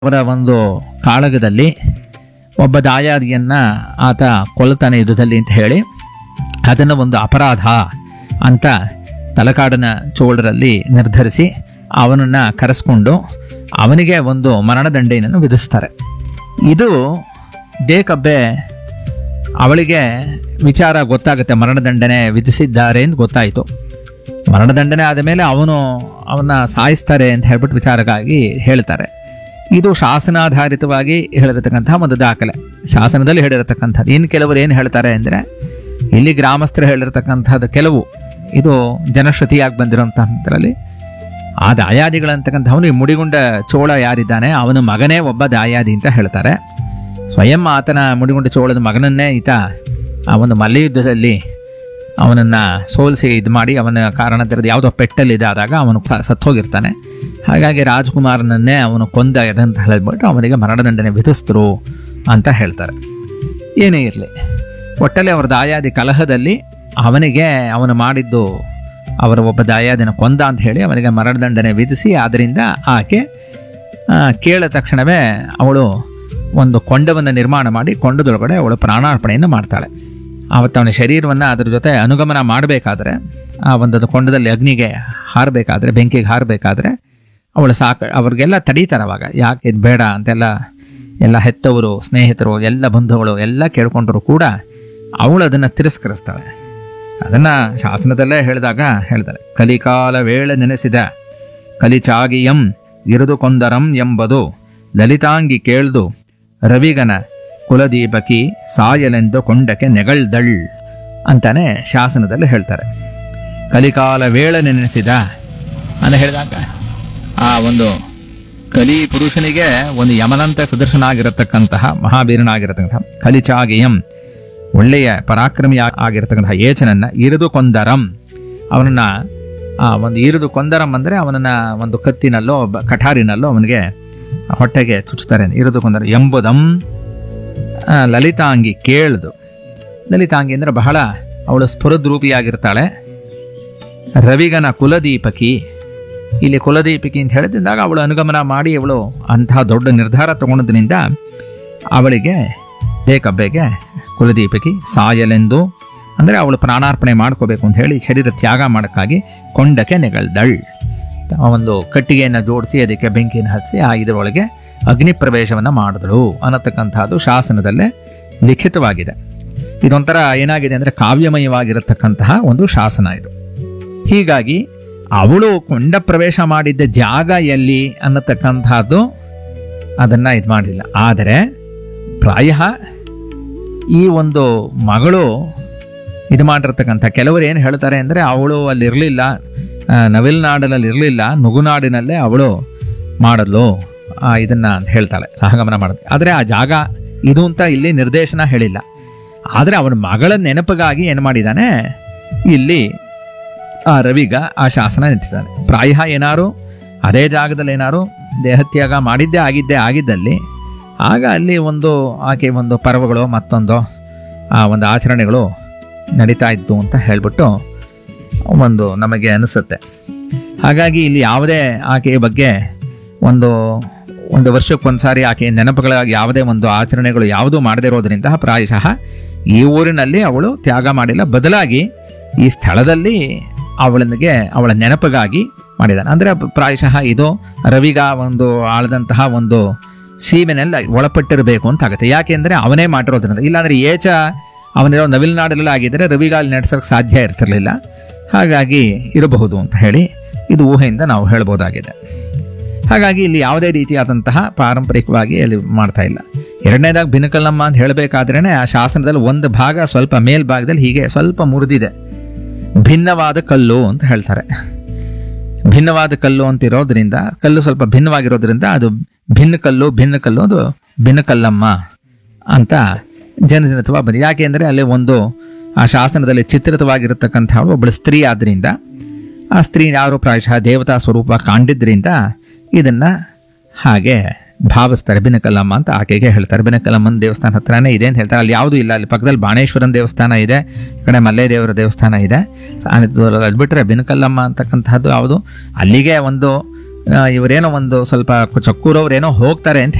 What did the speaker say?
ಅವರ ಒಂದು ಕಾಳಗದಲ್ಲಿ ಒಬ್ಬ ದಾಯಾದಿಯನ್ನ ಆತ ಕೊಲ್ತಾನೆ ಯುದ್ಧದಲ್ಲಿ ಅಂತ ಹೇಳಿ ಅದನ್ನು ಒಂದು ಅಪರಾಧ ಅಂತ ತಲಕಾಡಿನ ಚೋಳರಲ್ಲಿ ನಿರ್ಧರಿಸಿ ಅವನನ್ನು ಕರೆಸ್ಕೊಂಡು ಅವನಿಗೆ ಒಂದು ಮರಣದಂಡೆಯನ್ನು ವಿಧಿಸ್ತಾರೆ ಇದು ದೇಕಬ್ಬೆ ಅವಳಿಗೆ ವಿಚಾರ ಗೊತ್ತಾಗುತ್ತೆ ಮರಣದಂಡನೆ ವಿಧಿಸಿದ್ದಾರೆ ಅಂತ ಗೊತ್ತಾಯಿತು ಮರಣದಂಡನೆ ಆದ ಮೇಲೆ ಅವನು ಅವನ್ನ ಸಾಯಿಸ್ತಾರೆ ಅಂತ ಹೇಳ್ಬಿಟ್ಟು ವಿಚಾರಕ್ಕಾಗಿ ಹೇಳ್ತಾರೆ ಇದು ಶಾಸನಾಧಾರಿತವಾಗಿ ಹೇಳಿರತಕ್ಕಂತಹ ಒಂದು ದಾಖಲೆ ಶಾಸನದಲ್ಲಿ ಹೇಳಿರತಕ್ಕಂಥದ್ದು ಇನ್ನು ಕೆಲವರು ಏನು ಹೇಳ್ತಾರೆ ಅಂದರೆ ಇಲ್ಲಿ ಗ್ರಾಮಸ್ಥರು ಹೇಳಿರತಕ್ಕಂಥದ್ದು ಕೆಲವು ಇದು ಜನಶ್ರುತಿಯಾಗಿ ಬಂದಿರೋಂಥದ್ರಲ್ಲಿ ಆ ದಾಯಾದಿಗಳಂತಕ್ಕಂಥವನು ಈ ಮುಡಿಗುಂಡ ಚೋಳ ಯಾರಿದ್ದಾನೆ ಅವನ ಮಗನೇ ಒಬ್ಬ ದಾಯಾದಿ ಅಂತ ಹೇಳ್ತಾರೆ ಸ್ವಯಂ ಆತನ ಮುಡಿಗುಂಡ ಚೋಳದ ಮಗನನ್ನೇ ಈತ ಆ ಒಂದು ಮಲ್ಲಯುದ್ಧದಲ್ಲಿ ಅವನನ್ನ ಸೋಲಿಸಿ ಇದು ಮಾಡಿ ಅವನ ಕಾರಣದಿಂದ ಯಾವುದೋ ಪೆಟ್ಟಲ್ಲಿ ಇದಾದಾಗ ಅವನು ಸ- ಸತ್ತೋಗಿರ್ತಾನೆ ಹಾಗಾಗಿ ರಾಜ್ಕುಮಾರನನ್ನೇ ಅವನು ಕೊಂದ ಅಂತ ಹೇಳಿಬಿಟ್ಟು ಅವನಿಗೆ ಮರಣದಂಡನೆ ವಿಧಿಸ್ತರು ಅಂತ ಹೇಳ್ತಾರೆ ಏನೇ ಇರಲಿ ಒಟ್ಟಲ್ಲಿ ಅವರ ದಾಯಾದಿ ಕಲಹದಲ್ಲಿ ಅವನಿಗೆ ಅವನು ಮಾಡಿದ್ದು ಅವರ ಒಬ್ಬ ದಾಯಾದಿನ ಕೊಂದ ಅಂತ ಹೇಳಿ ಅವನಿಗೆ ಮರಣದಂಡನೆ ವಿಧಿಸಿ ಆದ್ದರಿಂದ ಆಕೆ ಆ, ಕೇಳಿದ ತಕ್ಷಣವೇ ಅವಳು ಒಂದು ಕೊಂಡವನ್ನು ನಿರ್ಮಾಣ ಮಾಡಿ ಕೊಂಡದೊಳಗಡೆ ಅವಳು ಪ್ರಾಣಾರ್ಪಣೆಯನ್ನು ಮಾಡ್ತಾಳೆ ಆವತ್ತು ಅವನ ಶರೀರವನ್ನು ಅದರ ಜೊತೆ ಅನುಗಮನ ಮಾಡಬೇಕಾದ್ರೆ ಆ ಒಂದು ಕೊಂಡದಲ್ಲಿ ಅಗ್ನಿಗೆ ಹಾರಬೇಕಾದ್ರೆ ಬೆಂಕಿಗೆ ಹಾರಬೇಕಾದ್ರೆ ಅವಳು ಸಾಕ ಅವ್ರಿಗೆಲ್ಲ ತಡೀತಾರೆ ಅವಾಗ ಯಾಕೆ ಇದು ಬೇಡ ಅಂತೆಲ್ಲ ಎಲ್ಲ ಹೆತ್ತವರು ಸ್ನೇಹಿತರು ಎಲ್ಲ ಬಂಧುಗಳು ಎಲ್ಲ ಕೇಳ್ಕೊಂಡ್ರು ಕೂಡ ಅವಳು ಅದನ್ನು ತಿರಸ್ಕರಿಸ್ತಾಳೆ ಅದನ್ನು ಶಾಸನದಲ್ಲೇ ಹೇಳಿದಾಗ ಹೇಳ್ತಾರೆ ಕಲಿಕಾಲ ವೇಳೆ ನೆನೆಸಿದ ಕಲಿಚಾಗಿಯಂ ಇರುದು ಕೊಂದರಂ ಎಂಬುದು ಲಲಿತಾಂಗಿ ಕೇಳ್ದು ರವಿಗನ ಕುಲದೀಪಕಿ ಸಾಯಲೆಂದು ಕೊಂಡಕ್ಕೆ ನೆಗಳ್ದಳ್ ಅಂತಾನೆ ಶಾಸನದಲ್ಲಿ ಹೇಳ್ತಾರೆ ಕಲಿಕಾಲ ವೇಳೆ ನೆನೆಸಿದ ಅಂತ ಹೇಳಿದಾಗ ಆ ಒಂದು ಕಲಿ ಪುರುಷನಿಗೆ ಒಂದು ಯಮನಂತೆ ಸುದರ್ಶನಾಗಿರತಕ್ಕಂತಹ ಮಹಾಬೀರನಾಗಿರತಕ್ಕಂತಹ ಕಲಿಚಾಗಿಯಂ ಒಳ್ಳೆಯ ಪರಾಕ್ರಮಿ ಆಗಿರತಕ್ಕಂತಹ ಏಚನನ್ನ ಇರಿದು ಕೊಂದರಂ ಅವನನ್ನ ಆ ಒಂದು ಇರಿದು ಕೊಂದರಂ ಅಂದರೆ ಅವನನ್ನ ಒಂದು ಕತ್ತಿನಲ್ಲೋ ಬ- ಕಠಾರಿನಲ್ಲೋ ಅವನಿಗೆ ಹೊಟ್ಟೆಗೆ ಚುಚ್ತಾರೆ ಇರಿದು ಕೊಂದರ ಎಂಬುದಂ ಆ, ಲಲಿತಾಂಗಿ ಕೇಳ್ದು ಲಲಿತಾಂಗಿ ಅಂದರೆ ಬಹಳ ಅವಳು ಸ್ಫುರದ್ರೂಪಿಯಾಗಿರ್ತಾಳೆ ರವಿಗನ ಕುಲದೀಪಕಿ ಇಲ್ಲಿ ಕುಲದೀಪಕಿ ಅಂತ ಹೇಳಿದಾಗ ಅವಳು ಅನುಗಮನ ಮಾಡಿ ಅವಳು ಅಂತಹ ದೊಡ್ಡ ನಿರ್ಧಾರ ತಗೊಂಡದ್ರಿಂದ ಅವಳಿಗೆ ಬೇಕಬ್ಬೆಗೆ ಕುಲದೀಪಕಿ ಸಾಯಲೆಂದು ಅಂದರೆ ಅವಳು ಪ್ರಾಣಾರ್ಪಣೆ ಮಾಡ್ಕೋಬೇಕು ಅಂತ ಹೇಳಿ ಶರೀರ ತ್ಯಾಗ ಮಾಡೋಕ್ಕಾಗಿ ಕೊಂಡಕ್ಕೆ ನೆಗಳ್ದಳ್ ಆ ಒಂದು ಕಟ್ಟಿಗೆಯನ್ನು ಜೋಡಿಸಿ ಅದಕ್ಕೆ ಬೆಂಕಿಯನ್ನು ಹಚ್ಚಿ ಆ ಇದರೊಳಗೆ ಅಗ್ನಿ ಪ್ರವೇಶವನ್ನು ಮಾಡಿದಳು ಅನ್ನತಕ್ಕಂಥದ್ದು ಶಾಸನದಲ್ಲೇ ಲಿಖಿತವಾಗಿದೆ ಇದೊಂಥರ ಏನಾಗಿದೆ ಅಂದರೆ ಕಾವ್ಯಮಯವಾಗಿರತಕ್ಕಂತಹ ಒಂದು ಶಾಸನ ಇದು ಹೀಗಾಗಿ ಅವಳು ಕೊಂಡ ಪ್ರವೇಶ ಮಾಡಿದ್ದ ಜಾಗ ಎಲ್ಲಿ ಅನ್ನತಕ್ಕಂಥದ್ದು ಅದನ್ನ ಇದು ಮಾಡಿಲ್ಲ ಆದರೆ ಪ್ರಾಯ ಈ ಒಂದು ಮಗಳು ಇದು ಮಾಡಿರ್ತಕ್ಕಂಥ ಕೆಲವರು ಏನು ಹೇಳ್ತಾರೆ ಅಂದರೆ ಅವಳು ಅಲ್ಲಿ ಇರಲಿಲ್ಲ ನವಿಲ್ನಾಡಿನಲ್ಲಿ ಇರಲಿಲ್ಲ ನುಗುನಾಡಿನಲ್ಲೇ ಅವಳು ಮಾಡಲು ಆ, ಇದನ್ನ ಅಂತ ಹೇಳ್ತಾಳೆ ಸಹಗಮನ ಮಾಡುತ್ತೆ ಆದರೆ ಆ ಜಾಗ ಇದು ಅಂತ ಇಲ್ಲಿ ನಿರ್ದೇಶನ ಹೇಳಿಲ್ಲ ಆದರೆ ಅವನ ಮಗಳ ನೆನಪಿಗಾಗಿ ಏನು ಮಾಡಿದ್ದಾನೆ ಇಲ್ಲಿ ಆ ರವಿಗ ಆ ಶಾಸನ ನೆನೆಸಿದ್ದಾನೆ ಪ್ರಾಯ ಏನಾರು ಅದೇ ಜಾಗದಲ್ಲಿ ಏನಾರು ದೇಹತ್ಯಾಗ ಮಾಡಿದ್ದೇ ಆಗಿದ್ದೇ ಆಗಿದ್ದಲ್ಲಿ ಆಗ ಅಲ್ಲಿ ಒಂದು ಆಕೆ ಒಂದು ಪರ್ವಗಳು ಮತ್ತೊಂದು ಆ ಒಂದು ಆಚರಣೆಗಳು ನಡೀತಾ ಇತ್ತು ಅಂತ ಹೇಳ್ಬಿಟ್ಟು ಒಂದು ನಮಗೆ ಅನಿಸುತ್ತೆ ಹಾಗಾಗಿ ಇಲ್ಲಿ ಯಾವುದೇ ಆಕೆಯ ಬಗ್ಗೆ ಒಂದು ಒಂದು ವರ್ಷಕ್ಕೊಂದ್ಸಾರಿ ಆಕೆಯ ನೆನಪುಗಳಾಗಿ ಯಾವುದೇ ಒಂದು ಆಚರಣೆಗಳು ಯಾವುದೂ ಮಾಡದೇ ಇರೋದ್ರಿಂದ ಪ್ರಾಯಶಃ ಈ ಊರಿನಲ್ಲಿ ಅವಳು ತ್ಯಾಗ ಮಾಡಿಲ್ಲ ಬದಲಾಗಿ ಈ ಸ್ಥಳದಲ್ಲಿ ಅವಳಿಗೆ ಅವಳ ನೆನಪಿಗಾಗಿ ಮಾಡಿದ್ದಾನೆ ಅಂದರೆ ಪ್ರಾಯಶಃ ಇದು ರವಿಗ ಒಂದು ಆಳದಂತಹ ಒಂದು ಸೀಮೆನೆಲ್ಲ ಒಳಪಟ್ಟಿರಬೇಕು ಅಂತ ಆಗುತ್ತೆ ಯಾಕೆಂದರೆ ಅವನೇ ಮಾಡಿರೋದ್ರಿಂದ ಇಲ್ಲಾಂದ್ರೆ ಏಚ ಅವನಿರೋ ನವಿಲ್ನಾಡಲ್ಲಿ ಆಗಿದ್ದರೆ ರವಿಗಾಲ್ ನಡೆಸೋಕೆ ಸಾಧ್ಯ ಇರ್ತಿರ್ಲಿಲ್ಲ ಹಾಗಾಗಿ ಇರಬಹುದು ಅಂತ ಹೇಳಿ ಇದು ಊಹೆಯಿಂದ ನಾವು ಹೇಳ್ಬೋದಾಗಿದೆ ಹಾಗಾಗಿ ಇಲ್ಲಿ ಯಾವುದೇ ರೀತಿಯಾದಂತಹ ಪಾರಂಪರಿಕವಾಗಿ ಅಲ್ಲಿ ಮಾಡ್ತಾ ಇಲ್ಲ ಎರಡನೇದಾಗಿ ಬಿನಕಲ್ಲಮ್ಮ ಅಂತ ಹೇಳಬೇಕಾದ್ರೇ ಆ ಶಾಸನದಲ್ಲಿ ಒಂದು ಭಾಗ ಸ್ವಲ್ಪ ಮೇಲ್ಭಾಗದಲ್ಲಿ ಹೀಗೆ ಸ್ವಲ್ಪ ಮುರಿದಿದೆ ಭಿನ್ನವಾದ ಕಲ್ಲು ಅಂತ ಹೇಳ್ತಾರೆ ಭಿನ್ನವಾದ ಕಲ್ಲು ಅಂತ ಇರೋದ್ರಿಂದ ಕಲ್ಲು ಸ್ವಲ್ಪ ಭಿನ್ನವಾಗಿರೋದ್ರಿಂದ ಅದು ಭಿನ್ನ ಕಲ್ಲು ಭಿನ್ನ ಕಲ್ಲು ಅದು ಭಿನ್ನಕಲ್ಲಮ್ಮ ಅಂತ ಜನಜನಿತವಾಗಿ ಬಂದಿದೆ ಯಾಕೆ ಅಂದರೆ ಅಲ್ಲಿ ಒಂದು ಆ ಶಾಸನದಲ್ಲಿ ಚಿತ್ರಿತವಾಗಿರತಕ್ಕಂಥ ಒಬ್ಬಳು ಸ್ತ್ರೀ ಆದ್ರಿಂದ ಆ ಸ್ತ್ರೀ ಯಾರು ಪ್ರಾಯಶಃ ದೇವತಾ ಸ್ವರೂಪ ಕಾಣಿದ್ರಿಂದ ಇದನ್ನ ಹಾಗೆ ಭಾವಿಸ್ತಾರೆ ಬಿನಕಲ್ಲಮ್ಮ ಅಂತ ಆಕೆಗೆ ಹೇಳ್ತಾರೆ ಬಿನಕಲ್ಲಮ್ಮನ ದೇವಸ್ಥಾನ ಹತ್ರನೇ ಇದೆ ಅಂತ ಹೇಳ್ತಾರೆ ಅಲ್ಲಿ ಯಾವುದೂ ಇಲ್ಲ ಅಲ್ಲಿ ಪಕ್ಕದಲ್ಲಿ ಬಾಣೇಶ್ವರನ ದೇವಸ್ಥಾನ ಇದೆ ಈ ಕಡೆ ಮಲ್ಲೆ ದೇವರ ದೇವಸ್ಥಾನ ಇದೆ ಅದು ಬಿಟ್ಟರೆ ಬಿನಕಲ್ಲಮ್ಮ ಅಂತಕ್ಕಂತಹದ್ದು ಯಾವುದು ಅಲ್ಲಿಗೆ ಒಂದು ಆ, ಇವರೇನೋ ಒಂದು ಸ್ವಲ್ಪ ಚಕ್ಕೂರವ್ರೇನೋ ಹೋಗ್ತಾರೆ ಅಂತ